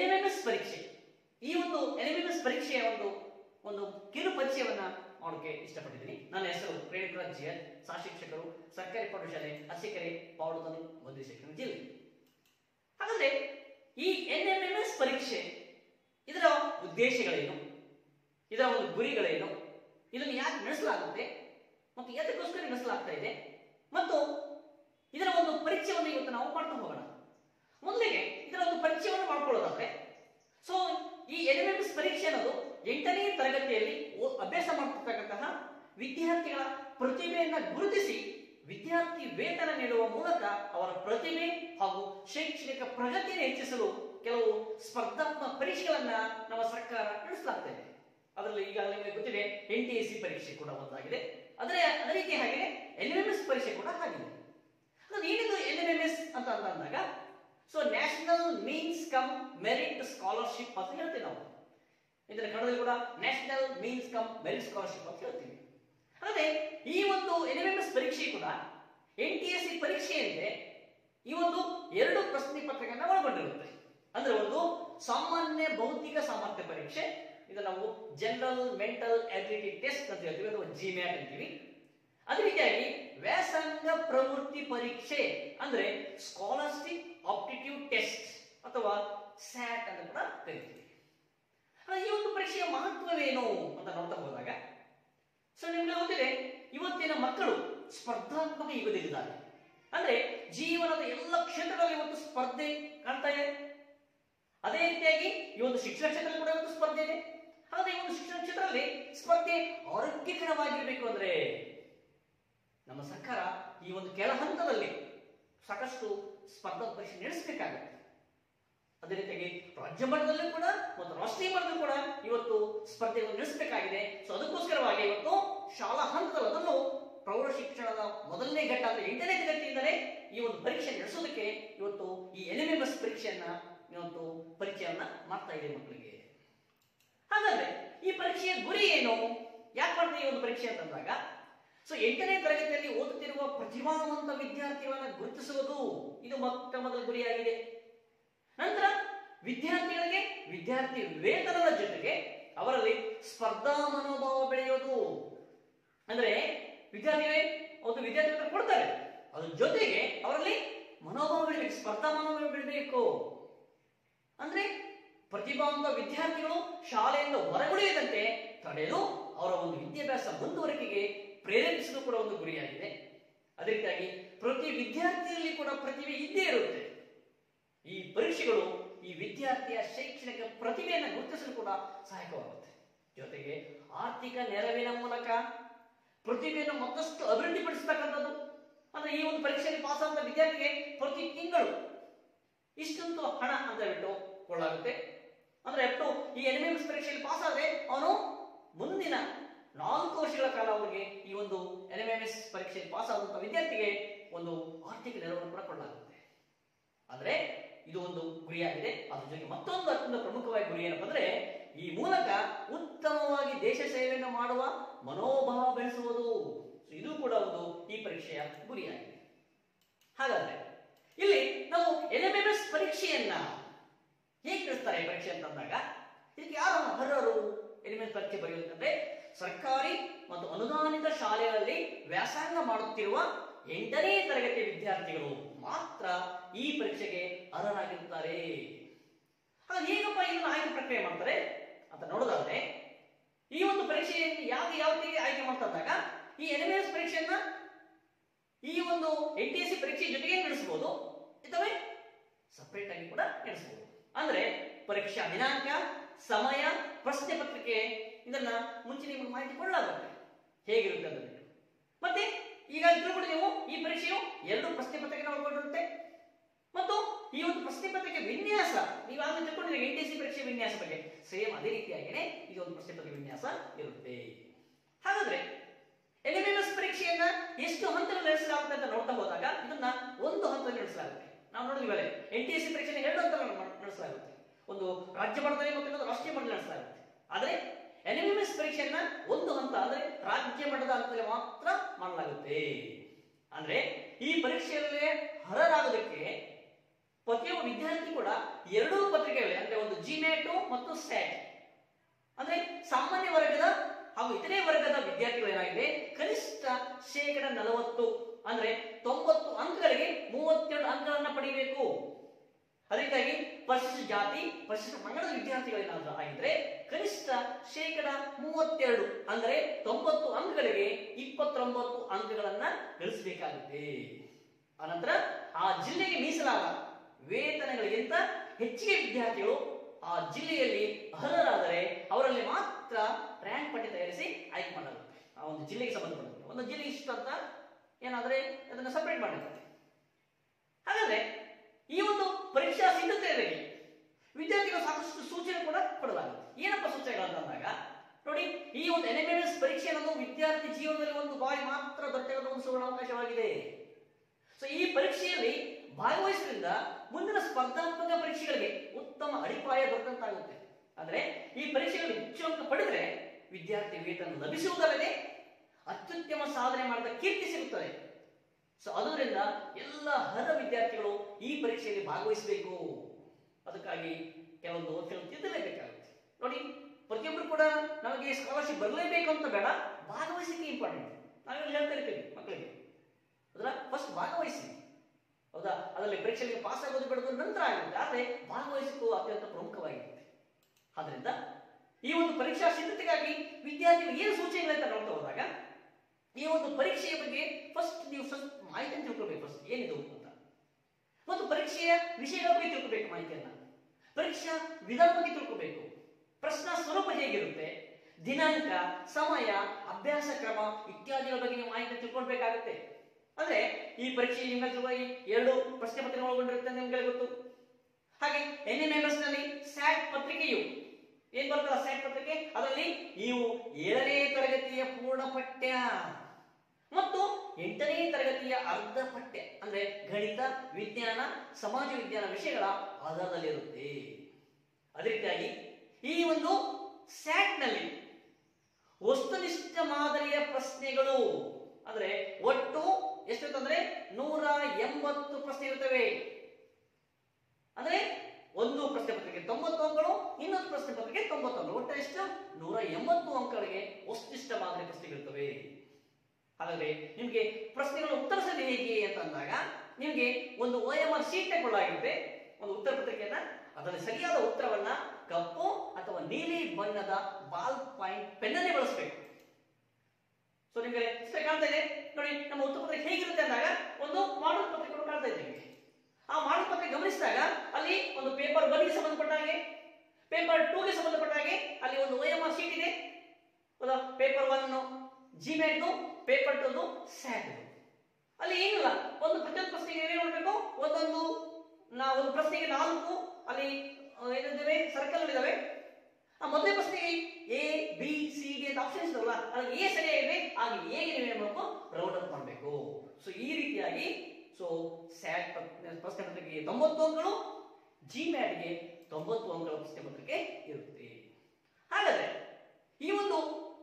NMS ಪರೀಕ್ಷೆ ಈ ಒಂದು ಎನ್ಎಂಎಸ್ ಪರೀಕ್ಷೆಯ ಒಂದು ಒಂದು ಕಿರು ಪರಿಚಯವನ್ನ ಮಾಡೋಕೆ ಇಷ್ಟಪಟ್ಟಿದ್ದೀನಿ ನನ್ನ ಹೆಸರು ರೇಣುಕರಾಜ್ ಜಿಯರ್ ಸಹ ಶಿಕ್ಷಕರು ಸರ್ಕಾರಿ ಪ್ರೌಢಶಾಲೆ ಅರಸೀಕೆರೆ ಪಾವಡದನು ಮಧುಶೇಖರ ಜಿಲ್ಲೆ ಹಾಗಾದ್ರೆ ಈ ಎನ್ಎಂಎಂಎಸ್ ಪರೀಕ್ಷೆ ಇದರ ಉದ್ದೇಶಗಳೇನು ಇದರ ಒಂದು ಗುರಿಗಳೇನು ಇದನ್ನು ಯಾಕೆ ನಡೆಸಲಾಗುತ್ತೆ ಮತ್ತು ಎದಕ್ಕೋಸ್ಕರ ನಡೆಸಲಾಗ್ತಾ ಇದೆ ಮತ್ತು ಇದರ ಒಂದು ಪರಿಚಯವನ್ನು ಇವತ್ತು ನಾವು ಮಾಡ್ತಾ ಹೋಗೋಣ ಮೊದಲಿಗೆ ಇದರ ಒಂದು ಪರಿಚಯವನ್ನು ಮಾಡ್ಕೊಳ್ಳೋದಾದ್ರೆ ಸೊ ಈ ಎನ್ಎಂಎಸ್ ಪರೀಕ್ಷೆ ಅನ್ನೋದು ಎಂಟನೇ ತರಗತಿಯಲ್ಲಿ ಓ- ಅಭ್ಯಾಸ ಮಾಡ್ತಿರ್ತಕ್ಕಂತಹ ವಿದ್ಯಾರ್ಥಿಗಳ ಪ್ರತಿಭೆಯನ್ನ ಗುರುತಿಸಿ ವಿದ್ಯಾರ್ಥಿ ವೇತನ ನೀಡುವ ಮೂಲಕ ಅವರ ಪ್ರತಿಭೆ ಹಾಗೂ ಶೈಕ್ಷಣಿಕ ಪ್ರಗತಿಯನ್ನು ಹೆಚ್ಚಿಸಲು ಕೆಲವು ಸ್ಪರ್ಧಾತ್ಮಕ ಪರೀಕ್ಷೆಗಳನ್ನ ನಮ್ಮ ಸರ್ಕಾರ ನಡೆಸಲಾಗ್ತಾ ಇದೆ ಅದರಲ್ಲಿ ಈಗಾಗಲೇ ನಿಮಗೆ ಗೊತ್ತಿದೆ ಎನ್ ಟಿ ಎಸ್ ಸಿ ಪರೀಕ್ಷೆ ಕೂಡ ಒಂದಾಗಿದೆ ಅದರ ಅದೇ ರೀತಿ ಹಾಗೆ ಎನ್ ಎಂ ಎಸ್ ಪರೀಕ್ಷೆ ಕೂಡ ಆಗಿದೆ ಅದು ಏನಿದು ಎನ್ ಎಂ ಎಸ್ ಅಂತ ಅಂತ ಅಂದಾಗ so national means cum merit scholarship ಅಂತ ಹೇಳ್ತೀವಿ ನಾವು ಇದರ ಕನ್ನಡದಲ್ಲಿ ಕೂಡ national means cum merit scholarship ಅಂತ ಹೇಳ್ತೀವಿ ಹಾಗಾದ್ರೆ ಈ ಒಂದು ಎನ್ ಎಂ ಎಸ್ ಪರೀಕ್ಷೆ ಕೂಡ ಎನ್ ಟಿ ಎಸ್ ಸಿ ಪರೀಕ್ಷೆ ಏನಿದೆ ಈ ಒಂದು ಎರಡು ಪ್ರಶ್ನೆ ಪತ್ರಿಕೆಗಳನ್ನ ಒಳಗೊಂಡಿರುತ್ತೆ ಅಂದ್ರೆ ಒಂದು ಸಾಮಾನ್ಯ ಭೌತಿಕ ಸಾಮರ್ಥ್ಯ ಪರೀಕ್ಷೆ ಇದು ನಾವು ಜನರಲ್ ಮೆಂಟಲ್ ಅಬಿಲಿಟಿ ಟೆಸ್ಟ್ ಅಂತ ಹೇಳ್ತೀವಿ ಅಥವಾ ಜಿಮ್ಯಾಟ್ ಅಂತೀವಿ ಅದೇ ರೀತಿಯಾಗಿ ವ್ಯಾಸಂಗ ಪ್ರವೃತ್ತಿ ಪರೀಕ್ಷೆ ಅಂದ್ರೆ ಸ್ಕಾಲರ್ಸ್ಟಿಕ್ ಆಪ್ಟಿಟ್ಯೂಡ್ ಟೆಸ್ಟ್ ಅಥವಾ ಸ್ಯಾಟ್ ಅಂತ ಕೂಡ ಕರಿತೀವಿ ಆ, ಈ ಒಂದು ಪರೀಕ್ಷೆಯ ಮಹತ್ವವೇನು ಅಂತ ನೋಡ್ತಾ ಹೋದಾಗ ಸೊ ನಿಮ್ಗೆ ಗೊತ್ತಿದೆ ಇವತ್ತಿನ ಮಕ್ಕಳು ಸ್ಪರ್ಧಾತ್ಮಕ ಯುಗದಲ್ಲಿದ್ದಾರೆ ಅಂದ್ರೆ ಜೀವನದ ಎಲ್ಲ ಕ್ಷೇತ್ರಗಳಲ್ಲಿ ಇವತ್ತು ಸ್ಪರ್ಧೆ ಕಾಣ್ತಾ ಇದೆ ಅದೇ ರೀತಿಯಾಗಿ ಈ ಒಂದು ಶಿಕ್ಷಣ ಕ್ಷೇತ್ರದಲ್ಲಿ ಕೂಡ ಇವತ್ತು ಸ್ಪರ್ಧೆ ಇದೆ ಹಾಗಾದ್ರೆ ಈ ಒಂದು ಶಿಕ್ಷಣ ಕ್ಷೇತ್ರದಲ್ಲಿ ಸ್ಪರ್ಧೆ ಆರೋಗ್ಯಕರವಾಗಿರಬೇಕು ಅಂದ್ರೆ ನಮ್ಮ ಸರ್ಕಾರ ಈ ಒಂದು ಕೆಳ ಹಂತದಲ್ಲಿ ಸಾಕಷ್ಟು ಸ್ಪರ್ಧಾ ಪರೀಕ್ಷೆ ನಡೆಸಬೇಕಾಗುತ್ತೆ ಅದೇ ರೀತಿಯಾಗಿ ರಾಜ್ಯ ಮಟ್ಟದಲ್ಲೂ ಕೂಡ ಮತ್ತು ರಾಷ್ಟ್ರೀಯ ಮಟ್ಟದಲ್ಲೂ ಕೂಡ ಇವತ್ತು ಸ್ಪರ್ಧೆಗಳನ್ನು ನಡೆಸಬೇಕಾಗಿದೆ ಸೊ ಅದಕ್ಕೋಸ್ಕರವಾಗಿ ಇವತ್ತು ಶಾಲಾ ಹಂತದಲ್ಲಿ ಅದನ್ನು ಪ್ರೌಢ ಶಿಕ್ಷಣದ ಮೊದಲನೇ ಘಟ್ಟ ಅಂದ್ರೆ ಎಂಟನೇ ತರಗತಿಯಿಂದಲೇ ಈ ಒಂದು ಪರೀಕ್ಷೆ ನಡೆಸೋದಕ್ಕೆ ಇವತ್ತು ಈ ಎಲ್ ಎಂ ಎಸ್ ಪರೀಕ್ಷೆಯನ್ನ ಇವತ್ತು ಪರಿಚಯವನ್ನ ಮಾಡ್ತಾ ಇದೆ ಮಕ್ಕಳಿಗೆ ಹಾಗಾದ್ರೆ ಈ ಪರೀಕ್ಷೆಯ ಗುರಿ ಏನು ಯಾಕೆ ಮಾಡ್ತೀವಿ ಈ ಒಂದು ಪರೀಕ್ಷೆ ಅಂತಂದಾಗ ಸೊ ಎಂಟನೇ ತರಗತಿಯಲ್ಲಿ ಓದುತ್ತಿರುವ ಪ್ರತಿಭಾವಂತ ವಿದ್ಯಾರ್ಥಿಗಳನ್ನ ಗುರುತಿಸುವುದು ಇದು ಮೊಟ್ಟ ಮೊದಲ ಗುರಿಯಾಗಿದೆ ನಂತರ ವಿದ್ಯಾರ್ಥಿಗಳಿಗೆ ವಿದ್ಯಾರ್ಥಿ ವೇತನದ ಜೊತೆಗೆ ಅವರಲ್ಲಿ ಸ್ಪರ್ಧಾ ಮನೋಭಾವ ಬೆಳೆಯೋದು ಅಂದ್ರೆ ವಿದ್ಯಾರ್ಥಿಗಳೇ ಒಂದು ವಿದ್ಯಾರ್ಥಿಗಳು ಕೊಡ್ತಾರೆ ಅದ್ರ ಜೊತೆಗೆ ಅವರಲ್ಲಿ ಮನೋಭಾವ ಬೆಳಿಬೇಕು ಸ್ಪರ್ಧಾ ಮನೋಭಾವ ಬೆಳಿಬೇಕು ಅಂದ್ರೆ ಪ್ರತಿಭಾವಂತ ವಿದ್ಯಾರ್ಥಿಗಳು ಶಾಲೆಯಿಂದ ಹೊರಗುಳಿಯದಂತೆ ತಡೆದು ಅವರ ಒಂದು ವಿದ್ಯಾಭ್ಯಾಸ ಮುಂದುವರಿಕೆಗೆ ಪ್ರೇರೇಪಿಸಲು ಕೂಡ ಒಂದು ಗುರಿಯಾಗಿದೆ ಅದೇ ರೀತಿಯಾಗಿ ಪ್ರತಿ ವಿದ್ಯಾರ್ಥಿಯಲ್ಲಿ ಕೂಡ ಪ್ರತಿಭೆ ಇದ್ದೇ ಇರುತ್ತೆ ಈ ಪರೀಕ್ಷೆಗಳು ಈ ವಿದ್ಯಾರ್ಥಿಯ ಶೈಕ್ಷಣಿಕ ಪ್ರತಿಭೆಯನ್ನು ಗುರುತಿಸಲು ಕೂಡ ಸಹಾಯಕವಾಗುತ್ತೆ ಜೊತೆಗೆ ಆರ್ಥಿಕ ನೆರವಿನ ಮೂಲಕ ಪ್ರತಿಭೆಯನ್ನು ಮತ್ತಷ್ಟು ಅಭಿವೃದ್ಧಿಪಡಿಸತಕ್ಕಂಥದ್ದು ಅಂದ್ರೆ ಈ ಒಂದು ಪರೀಕ್ಷೆಯಲ್ಲಿ ಪಾಸ್ ಆದ ವಿದ್ಯಾರ್ಥಿಗೆ ಪ್ರತಿ ತಿಂಗಳು ಇಷ್ಟೊಂದು ಹಣ ಅಂತ ಬಿಟ್ಟು ಕೊಳ್ಳಾಗುತ್ತೆ ಅಂದ್ರೆ ಎಷ್ಟು ಈ ಎನ್ ಎಂ ಪರೀಕ್ಷೆಯಲ್ಲಿ ಪಾಸ್ ಆದ್ರೆ ಅವನು ಮುಂದಿನ ನಾಲ್ಕು ವರ್ಷಗಳ ಕಾಲ ಅವರಿಗೆ ಈ ಒಂದು ಎನ್ ಎಂ ಎಸ್ ಪರೀಕ್ಷೆಯಲ್ಲಿ ಪಾಸ್ ಆದಂತಹ ವಿದ್ಯಾರ್ಥಿಗೆ ಒಂದು ಆರ್ಥಿಕ ನೆರವನ್ನು ಕೂಡ ಕೊಡಲಾಗುತ್ತೆ ಆದ್ರೆ ಇದು ಒಂದು ಗುರಿಯಾಗಿದೆ ಅದ್ರ ಜೊತೆಗೆ ಮತ್ತೊಂದು ಅತ್ಯಂತ ಪ್ರಮುಖವಾಗಿ ಗುರಿ ಏನಪ್ಪ ಅಂದ್ರೆ ಈ ಮೂಲಕ ಉತ್ತಮವಾಗಿ ದೇಶ ಸೇವೆಯನ್ನು ಮಾಡುವ ಮನೋಭಾವ ಬೆಳೆಸುವುದು So ಇದು ಕೂಡ ಒಂದು ಈ ಪರೀಕ್ಷೆಯ ಗುರಿಯಾಗಿದೆ ಹಾಗಾದ್ರೆ ಇಲ್ಲಿ ನಾವು ಎನ್ ಎಂ ಎಂ ಎಸ್ ಪರೀಕ್ಷೆಯನ್ನ ಹೇಗೆ ನಡೆಸ್ತಾರೆ ಈ ಪರೀಕ್ಷೆ ಅಂತಂದಾಗ ಇದಕ್ಕೆ ಯಾರು ಅರ್ಹರು ಎನ್ ಎಂ ಎಸ್ ಪರೀಕ್ಷೆ ಬರೆಯುವುದಂದ್ರೆ ಸರ್ಕಾರಿ ಮತ್ತು ಅನುದಾನಿತ ಶಾಲೆಗಳಲ್ಲಿ ವ್ಯಾಸಂಗ ಮಾಡುತ್ತಿರುವ ಎಂಟನೇ ತರಗತಿ ವಿದ್ಯಾರ್ಥಿಗಳು ಮಾತ್ರ ಈ ಪರೀಕ್ಷೆಗೆ ಅರ್ಹರಾಗಿರುತ್ತಾರೆ ಹಾಗಾದ್ರೆ ಹೇಗಪ್ಪ ಇದನ್ನು ಆಯ್ಕೆ ಪ್ರಕ್ರಿಯೆ ಮಾಡ್ತಾರೆ ಅಂತ ನೋಡೋದಾದ್ರೆ ಈ ಒಂದು ಪರೀಕ್ಷೆಯಲ್ಲಿ ಯಾವ ಯಾವ ರೀತಿ ಆಯ್ಕೆ ಮಾಡ್ತಾ ಇದ್ದಾಗ ಈ ಎನ್ ಎಂ ಎಸ್ ಪರೀಕ್ಷೆಯನ್ನ ಈ ಒಂದು ಎನ್ ಟಿ ಎಸ್ ಸಿ ಪರೀಕ್ಷೆ ಜೊತೆಗೆ ನಡೆಸಬಹುದು ಅಥವಾ ಸಪರೇಟ್ ಆಗಿ ಕೂಡ ನಡೆಸಬಹುದು ಅಂದ್ರೆ ಪರೀಕ್ಷಾ ದಿನಾಂಕ ಸಮಯ ಪ್ರಶ್ನೆ ಪತ್ರಿಕೆ ಇದನ್ನ ಮುಂಚೆ ನಿಮಗೆ ಮಾಹಿತಿ ಕೊಡಲಾಗುತ್ತೆ ಹೇಗಿರುತ್ತೆ ಅಂತ ಬಿಟ್ಟು ಮತ್ತೆ ಈಗ ತಿಳ್ಕೊಂಡು ನೀವು ಈ ಪರೀಕ್ಷೆಯು ಎರಡು ಪ್ರಶ್ನೆ ಪತ್ರಿಕೆ ಒಳಗೊಂಡಿರುತ್ತೆ ಮತ್ತು ಈ ಒಂದು ಪ್ರಶ್ನೆ ಪತ್ರಿಕೆ ವಿನ್ಯಾಸ ನೀವಾಗಲೇ ತಿಳ್ಕೊಂಡಿದ್ದೀರಿ ಎನ್ ಟಿ ಸಿ ಪರೀಕ್ಷೆ ವಿನ್ಯಾಸ ಬಗ್ಗೆ ಸೇಮ್ ಅದೇ ರೀತಿಯಾಗಿಯೇ ಇದು ಒಂದು ಪ್ರಶ್ನೆ ಪತ್ರಿಕೆ ವಿನ್ಯಾಸ ಇರುತ್ತೆ ಹಾಗಾದ್ರೆ ಎಲ್ ಎಂ ಎಸ್ ಪರೀಕ್ಷೆಯನ್ನ ಎಷ್ಟು ಹಂತದಲ್ಲಿ ನಡೆಸಲಾಗುತ್ತೆ ಅಂತ ನೋಡ್ತಾ ಹೋದಾಗ ಇದನ್ನ ಒಂದು ಹಂತದಲ್ಲಿ ನಡೆಸಲಾಗುತ್ತೆ ನಾವು ನೋಡಿದ್ವಲ್ಲ ಎನ್ ಟಿ ಎಸ್ ಸಿ ಪರೀಕ್ಷೆನ ಎರಡು ಹಂತಗಳಲ್ಲಿ ಮಾಡ್- ನಡೆಸಲಾಗುತ್ತೆ ಒಂದು ರಾಜ್ಯ ಮಟ್ಟದಲ್ಲಿ ಮತ್ತು ಇನ್ನೊಂದು ರಾಷ್ಟ್ರೀಯ ಮಟ್ಟದಲ್ಲಿ ನಡೆಸಲಾಗುತ್ತೆ ಆದ್ರೆ ಎನ್ ಎಂ ಎಸ್ ಪರೀಕ್ಷೆಯನ್ನ ಒಂದು ಹಂತ ಅಂದ್ರೆ ರಾಜ್ಯ ಮಟ್ಟದ ಹಂತದಲ್ಲಿ ಮಾತ್ರ ಮಾಡಲಾಗುತ್ತೆ ಅಂದ್ರೆ ಈ ಪರೀಕ್ಷೆಯಲ್ಲಿ ಅರ್ಹರಾಗೋದಕ್ಕೆ ಪ್ರತಿಯೊಬ್ಬ ವಿದ್ಯಾರ್ಥಿ ಕೂಡ ಎರಡೂ ಪತ್ರಿಕೆಗಳು ಅಂದ್ರೆ ಒಂದು ಜಿಮ್ಯಾಟು ಮತ್ತು ಸ್ಯಾಟ್ ಅಂದ್ರೆ ಸಾಮಾನ್ಯ ವರ್ಗದ ಹಾಗೂ ಇತರೆ ವರ್ಗದ ವಿದ್ಯಾರ್ಥಿಗಳು ಏನಾಗಿದೆ ಕನಿಷ್ಠ ಶೇಕಡ ನಲವತ್ತು ಅಂದ್ರೆ ತೊಂಬತ್ತು ಅಂಕಗಳಿಗೆ ಮೂವತ್ತೆರಡು ಅಂಕಗಳನ್ನ ಪಡಿಬೇಕು ಅದಕ್ಕಾಗಿ ಪರಿಶಿಷ್ಟ ಜಾತಿ ಪರಿಶಿಷ್ಟ ಪಂಗಡದ ವಿದ್ಯಾರ್ಥಿಗಳೇನಾದ್ರೂ ಆಗಿದ್ರೆ ಕನಿಷ್ಠ ಶೇಕಡ ಮೂವತ್ತೆರಡು ಅಂದ್ರೆ ತೊಂಬತ್ತು ಅಂಕಗಳಿಗೆ ಇಪ್ಪತ್ತೊಂಬತ್ತು ಅಂಕಗಳನ್ನ ಗಳಿಸಬೇಕಾಗುತ್ತೆ ಅನಂತರ ಆ ಜಿಲ್ಲೆಗೆ ಮೀಸಲಾದ ವೇತನಗಳಿಗಿಂತ ಹೆಚ್ಚಿಗೆ ವಿದ್ಯಾರ್ಥಿಗಳು ಆ ಜಿಲ್ಲೆಯಲ್ಲಿ ಅರ್ಹರಾದರೆ ಅವರಲ್ಲಿ ಮಾತ್ರ ರ್ಯಾಂಕ್ ಪಟ್ಟಿ ತಯಾರಿಸಿ ಆಯ್ಕೆ ಮಾಡಲಾಗುತ್ತೆ ಆ ಒಂದು ಜಿಲ್ಲೆಗೆ ಸಂಬಂಧಪಟ್ಟಂತೆ ಒಂದು ಜಿಲ್ಲೆ ಇಷ್ಟು ಅಂತ ಏನಾದ್ರೆ ಅದನ್ನ ಸಪರೇಟ್ ಮಾಡಿರ್ತಾರೆ ಹಾಗಾದ್ರೆ ಈ ಒಂದು ಪರೀಕ್ಷಾ ಸಿದ್ಧತೆಯಲ್ಲಿ ವಿದ್ಯಾರ್ಥಿಗಳು ಸಾಕಷ್ಟು ಸೂಚನೆ ಕೂಡ ಕೊಡಲಾಗುತ್ತೆ ಏನಪ್ಪ ಸೂಚನೆಗಳು ಅಂತಂದಾಗ ನೋಡಿ ಈ ಒಂದು ಎನ್ ಎಂ ಎಸ್ ಪರೀಕ್ಷೆ ಅನ್ನೋದು ವಿದ್ಯಾರ್ಥಿ ಜೀವನದಲ್ಲಿ ಒಂದು ಬಾರಿ ಮಾತ್ರ ದೊರೆತ ಒಂದು ಸುವರ್ಣ ಅವಕಾಶವಾಗಿದೆ ಸೊ ಈ ಪರೀಕ್ಷೆಯಲ್ಲಿ ಭಾಗವಹಿಸುವುದರಿಂದ ಮುಂದಿನ ಸ್ಪರ್ಧಾತ್ಮಕ ಪರೀಕ್ಷೆಗಳಿಗೆ ಉತ್ತಮ ಅಡಿಪಾಯ ದೊರೆತಂತಾಗುತ್ತೆ ಅಂದ್ರೆ ಈ ಪರೀಕ್ಷೆಗಳಲ್ಲಿ ಹೆಚ್ಚು ಅಂಕ ಪಡೆದರೆ ವಿದ್ಯಾರ್ಥಿ ವೇತನ ಲಭಿಸುವುದಲ್ಲದೆ ಅತ್ಯುತ್ತಮ ಸಾಧನೆ ಮಾಡಿದ ಕೀರ್ತಿ ಸಿಗುತ್ತದೆ ಸೊ ಅದರಿಂದ ಎಲ್ಲ ಹರ ವಿದ್ಯಾರ್ಥಿಗಳು ಈ ಪರೀಕ್ಷೆಯಲ್ಲಿ ಭಾಗವಹಿಸಬೇಕು ಅದಕ್ಕಾಗಿ ಕೆಲವೊಂದು ಕೆಲವು ತಿದ್ದಲೇಬೇಕಾಗುತ್ತೆ ನೋಡಿ ಪ್ರತಿಯೊಬ್ಬರು ಕೂಡ ನಮಗೆ ಸ್ಕಾಲರ್ಶಿಪ್ ಬರಲೇಬೇಕು ಅಂತ ಬೇಡ ಭಾಗವಹಿಸಿಕೆ ಇಂಪಾರ್ಟೆಂಟ್ ನಾವೆಲ್ಲ ಹೇಳ್ತಾ ಇರ್ತೀವಿ ಮಕ್ಕಳಿಗೆ ಅದರ ಫಸ್ಟ್ ಭಾಗವಹಿಸಿ ಹೌದಾ ಅದರಲ್ಲಿ ಪರೀಕ್ಷೆಗೆ ಪಾಸ್ ಆಗೋದು ಬಿಡೋದು ನಂತರ ಆಗುತ್ತೆ ಆದರೆ ಭಾಗವಹಿಸಕ್ಕೂ ಅತ್ಯಂತ ಪ್ರಮುಖವಾಗಿರುತ್ತೆ ಆದ್ರಿಂದ ಈ ಒಂದು ಪರೀಕ್ಷಾ ಸಿದ್ಧತೆಗಾಗಿ ವಿದ್ಯಾರ್ಥಿಗಳು ಏನು ಸೂಚನೆಗಳಂತ ನೋಡ್ತಾ ಹೋದಾಗ ಈ ಒಂದು ಪರೀಕ್ಷೆಯ ಬಗ್ಗೆ ಫಸ್ಟ್ ನೀವು ಸ್ವಲ್ಪ ಮಾಹಿತಿಯನ್ನು ತಿಳ್ಕೊಳ್ಬೇಕು ಫಸ್ಟ್ ಏನಿದು ಅಂತ ಮತ್ತು ಪರೀಕ್ಷೆಯ ವಿಷಯಗಳ ಬಗ್ಗೆ ತಿಳ್ಕೊಬೇಕು ಮಾಹಿತಿಯನ್ನ ಪರೀಕ್ಷಾ ವಿಧಾನ ಬಗ್ಗೆ ತಿಳ್ಕೊಬೇಕು ಪ್ರಶ್ನಾ ಸ್ವರೂಪ ಹೇಗಿರುತ್ತೆ ದಿನಾಂಕ ಸಮಯ ಅಭ್ಯಾಸ ಕ್ರಮ ಇತ್ಯಾದಿಗಳ ಬಗ್ಗೆ ನೀವು ಮಾಹಿತಿ ತಿಳ್ಕೊಳ್ಬೇಕಾಗುತ್ತೆ ಅಂದ್ರೆ ಈ ಪರೀಕ್ಷೆ ನಿಮ್ಗೆ ತಿಳುವಾಗಿ ಎರಡು ಪ್ರಶ್ನೆ ಪತ್ರಿಕೆ ಒಳಗೊಂಡಿರುತ್ತೆ ಅಂತ ನಿಮ್ಗೆ ಗೊತ್ತು ಹಾಗೆ ಎನ್ ಎನ್ ನಲ್ಲಿ ಸ್ಯಾಟ್ ಪತ್ರಿಕೆಯು ಏನ್ ಬರ್ತಲ್ಲ ಸ್ಯಾಟ್ ಪತ್ರಿಕೆ ಅದರಲ್ಲಿ ನೀವು ಏಳನೇ ತರಗತಿಯ ಪೂರ್ಣ ಪಠ್ಯ ಮತ್ತು ಎಂಟನೇ ತರಗತಿಯ ಅರ್ಧ ಪಠ್ಯ ಅಂದ್ರೆ ಗಣಿತ ವಿಜ್ಞಾನ ಸಮಾಜ ವಿಜ್ಞಾನ ವಿಷಯಗಳ ಆಧಾರದಲ್ಲಿರುತ್ತೆ ಅದೇ ರೀತಿಯಾಗಿ ಈ ಒಂದು ಸ್ಯಾಟ್ ನಲ್ಲಿ ವಸ್ತುನಿಷ್ಠ ಮಾದರಿಯ ಪ್ರಶ್ನೆಗಳು ಅಂದ್ರೆ ಒಟ್ಟು ಎಷ್ಟು ಅಂದ್ರೆ ನೂರ ಎಂಬತ್ತು ಪ್ರಶ್ನೆ ಇರುತ್ತವೆ ಅಂದ್ರೆ ಒಂದು ಪ್ರಶ್ನೆ ಪತ್ರಿಕೆ ತೊಂಬತ್ತು ಅಂಕಗಳು ಇನ್ನೊಂದು ಪ್ರಶ್ನೆ ಪತ್ರಿಕೆ ತೊಂಬತ್ತು ಅಂಕಗಳು ಒಟ್ಟು ಎಷ್ಟು ನೂರ ಎಂಬತ್ತು ಅಂಕಗಳಿಗೆ ವಸ್ತುನಿಷ್ಠ ಮಾದರಿ ಪ್ರಶ್ನೆಗಳಿರ್ತವೆ ಹಾಗಾದ್ರೆ ನಿಮಗೆ ಪ್ರಶ್ನೆಗಳು ಉತ್ತರಿಸಲು ಹೇಗೆ ಅಂತ ಅಂದಾಗ ನಿಮಗೆ ಒಂದು ಓ ಎಂ ಆರ್ ಶೀಟ್ ಕೊಳ್ಳಾಗಿರುತ್ತೆ ಒಂದು ಉತ್ತರ ಪತ್ರಿಕೆಯನ್ನ ಅದರಲ್ಲಿ ಸರಿಯಾದ ಉತ್ತರವನ್ನ ಕಪ್ಪು ಅಥವಾ ನೀಲಿ ಬಣ್ಣದ ಬಾಲ್ ಪಾಯಿಂಟ್ ಪೆನ್ನನ್ನೇ ಬಳಸಬೇಕು ಸೊ ನಿಮಗೆ ಇಷ್ಟ ಕಾಣ್ತಾ ಇದೆ ನೋಡಿ ನಮ್ಮ ಉತ್ತರ ಪತ್ರಿಕೆ ಹೇಗಿರುತ್ತೆ ಅಂದಾಗ ಒಂದು ಮಾಡಲ್ ಪತ್ರಿಕೆಗಳು ಕಾಣ್ತಾ ಇದೆ ನಿಮಗೆ ಆ ಮಾಡಲ್ ಪತ್ರಿಕೆ ಗಮನಿಸಿದಾಗ ಅಲ್ಲಿ ಒಂದು ಪೇಪರ್ ಒನ್ಗೆ ಸಂಬಂಧಪಟ್ಟ ಹಾಗೆ ಪೇಪರ್ ಟೂಗೆ ಸಂಬಂಧಪಟ್ಟ ಹಾಗೆ ಅಲ್ಲಿ ಒಂದು ಓ ಎಂ ಆರ್ ಶೀಟ್ ಇದೆ ಹೌದಾ paper one GMAT paper two SAT ಅಲ್ಲಿ ಏನಿಲ್ಲ ಒಂದು ಪ್ರತಿಯೊಂದು ಪ್ರಶ್ನೆಗೆ ಏನೇನು ಮಾಡಬೇಕು ಒಂದೊಂದು ನಾ ಒಂದು ಪ್ರಶ್ನೆಗೆ ನಾಲ್ಕು ಅಲ್ಲಿ ಆ, ಏನಿದ್ದಾವೆ ಸರ್ಕಲ್ ಇದಾವೆ ಆ ಮೊದಲನೇ ಪ್ರಶ್ನೆಗೆ ಎ ಬಿ ಸಿ ಡಿ ಅಂತ ಆಪ್ಷನ್ಸ್ ಇದಾವಲ್ಲ ಅಲ್ಲಿ ಎ ಸರಿಯಾಗಿದೆ ಆಗ ಎಗೆ ನೀವು ಏನ್ ಮಾಡಬೇಕು ರೌಂಡ್ ಅಪ್ ಮಾಡಬೇಕು ಸೊ ಈ ರೀತಿಯಾಗಿ ಸೊ ಸ್ಯಾಟ್ ಪ್ರಶ್ನೆ ಪತ್ರಿಕೆಗೆ ತೊಂಬತ್ತು ಅಂಕಗಳು ಜಿ ಮ್ಯಾಟ್ಗೆ ತೊಂಬತ್ತು ಅಂಕಗಳ ಪ್ರಶ್ನೆ ಪತ್ರಿಕೆ ಇರುತ್ತೆ ಹಾಗಾದ್ರೆ ಈ ಒಂದು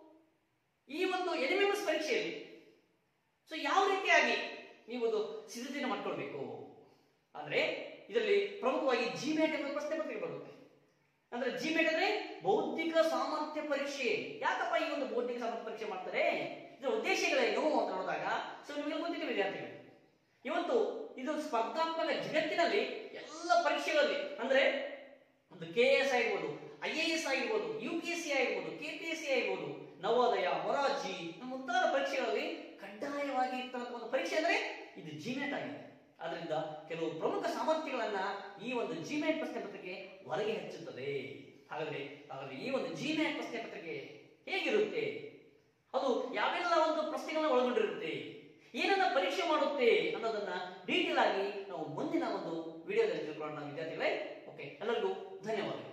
ಈ ಒಂದು ಎಲಿಮೆಂಟ್ಸ್ ಪರೀಕ್ಷೆಯಲ್ಲಿ ಸೊ ಯಾವ ರೀತಿಯಾಗಿ ನೀವು ಒಂದು ಸಿದ್ಧತೆಯನ್ನು ಮಾಡ್ಕೊಳ್ಬೇಕು ಅಂದ್ರೆ ಇದರಲ್ಲಿ ಪ್ರಮುಖವಾಗಿ ಜಿಮೇಟ್ ಎಂಬ ಪ್ರಶ್ನೆ ಪತ್ರಿಕೆ ಬರುತ್ತೆ ಅಂದ್ರೆ ಜಿಮೇಟ್ ಅಂದ್ರೆ ಬೌದ್ಧಿಕ ಸಾಮರ್ಥ್ಯ ಪರೀಕ್ಷೆ ಯಾಕಪ್ಪ ಈ ಒಂದು ಬೌದ್ಧಿಕ ಸಾಮರ್ಥ್ಯ ಪರೀಕ್ಷೆ ಮಾಡ್ತಾರೆ ಇದರ ಉದ್ದೇಶಗಳೇನು ಅಂತ ನೋಡಿದಾಗ ಸೊ ನಿಮಗೆ ಗೊತ್ತಿದೆ ವಿದ್ಯಾರ್ಥಿಗಳು ಇವತ್ತು ಇದು ಸ್ಪರ್ಧಾತ್ಮಕ ಜಗತ್ತಿನಲ್ಲಿ ಎಲ್ಲ ಪರೀಕ್ಷೆಗಳಲ್ಲಿ ಅಂದ್ರೆ ಒಂದು ಕೆ ಎಸ್ ಆಗಿರ್ಬೋದು ಐ ಎ ಎಸ್ ಆಗಿರ್ಬೋದು ಯು ಪಿ ಎಸ್ ಸಿ ಆಗಿರ್ಬೋದು ಕೆ ಪಿ ಎಸ್ ಸಿ ಆಗಿರ್ಬೋದು ನವೋದಯ ಮೊರಾರ್ಜಿ ಮುಂತಾದ ಪರೀಕ್ಷೆಗಳಲ್ಲಿ ಕಡ್ಡಾಯವಾಗಿ ಇರ್ತಕ್ಕಂಥ ಒಂದು ಪರೀಕ್ಷೆ ಅಂದ್ರೆ ಇದು ಜಿಮೇಟ್ ಆಗಿದೆ ಆದ್ರಿಂದ ಕೆಲವು ಪ್ರಮುಖ ಸಾಮರ್ಥ್ಯಗಳನ್ನ ಈ ಒಂದು ಜಿಮೇಟ್ ಪ್ರಶ್ನೆ ಪತ್ರಿಕೆ ಹೊರಗೆ ಹಚ್ಚುತ್ತದೆ ಹಾಗಾದ್ರೆ ಹಾಗಾದ್ರೆ ಈ ಒಂದು ಜಿಮೇಟ್ ಪ್ರಶ್ನೆ ಪತ್ರಿಕೆ ಹೇಗಿರುತ್ತೆ ಅದು ಯಾವೆಲ್ಲ ಒಂದು ಪ್ರಶ್ನೆಗಳನ್ನ ಒಳಗೊಂಡಿರುತ್ತೆ ಏನನ್ನ ಪರೀಕ್ಷೆ ಮಾಡುತ್ತೆ ಅನ್ನೋದನ್ನ ಡೀಟೇಲ್ ಆಗಿ ನಾವು ಮುಂದಿನ ಒಂದು ವಿಡಿಯೋದಲ್ಲಿ ತಿಳ್ಕೊಳ್ಳೋಣ ವಿದ್ಯಾರ್ಥಿಗಳೇ ಓಕೆ ಎಲ್ಲರಿಗೂ ಧನ್ಯವಾದಗಳು